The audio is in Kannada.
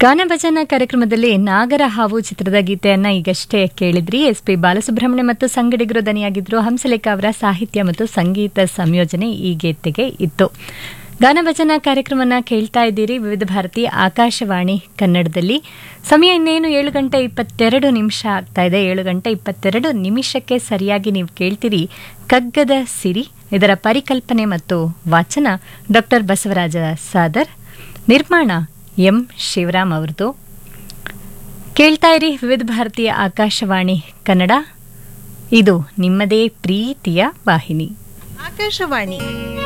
ಗಾನಭಜನ ಕಾರ್ಯಕ್ರಮದಲ್ಲಿ ನಾಗರ ಹಾವು ಚಿತ್ರದ ಗೀತೆಯನ್ನ ಈಗಷ್ಟೇ ಕೇಳಿದ್ರಿ ಎಸ್ ಪಿ ಬಾಲಸುಬ್ರಹ್ಮಣ್ಯ ಮತ್ತು ಸಂಗಡಿಗರು ದನಿಯಾಗಿದ್ರು ಹಂಸಲೇಖ ಅವರ ಸಾಹಿತ್ಯ ಮತ್ತು ಸಂಗೀತ ಸಂಯೋಜನೆ ಈ ಗೀತೆಗೆ ಇತ್ತು ಗಾನಭಜನ ಕಾರ್ಯಕ್ರಮನ ಕೇಳ್ತಾ ಇದ್ದೀರಿ ವಿವಿಧ ಭಾರತಿ ಆಕಾಶವಾಣಿ ಕನ್ನಡದಲ್ಲಿ ಸಮಯ ಇನ್ನೇನು ಏಳು ಗಂಟೆ ಇಪ್ಪತ್ತೆರಡು ನಿಮಿಷ ಆಗ್ತಾ ಇದೆ ಏಳು ಗಂಟೆ ಇಪ್ಪತ್ತೆರಡು ನಿಮಿಷಕ್ಕೆ ಸರಿಯಾಗಿ ನೀವು ಕೇಳ್ತೀರಿ ಕಗ್ಗದ ಸಿರಿ ಇದರ ಪರಿಕಲ್ಪನೆ ಮತ್ತು ವಾಚನ ಡಾಕ್ಟರ್ ಬಸವರಾಜ ಸಾದರ್ ನಿರ್ಮಾಣ ಎಂ ಶಿವರಾಮ್ ಅವ್ರದ್ದು ಕೇಳ್ತಾ ಇರಿ ವಿವಿಧ ಭಾರತೀಯ ಆಕಾಶವಾಣಿ ಕನ್ನಡ ಇದು ನಿಮ್ಮದೇ ಪ್ರೀತಿಯ ವಾಹಿನಿ ಆಕಾಶವಾಣಿ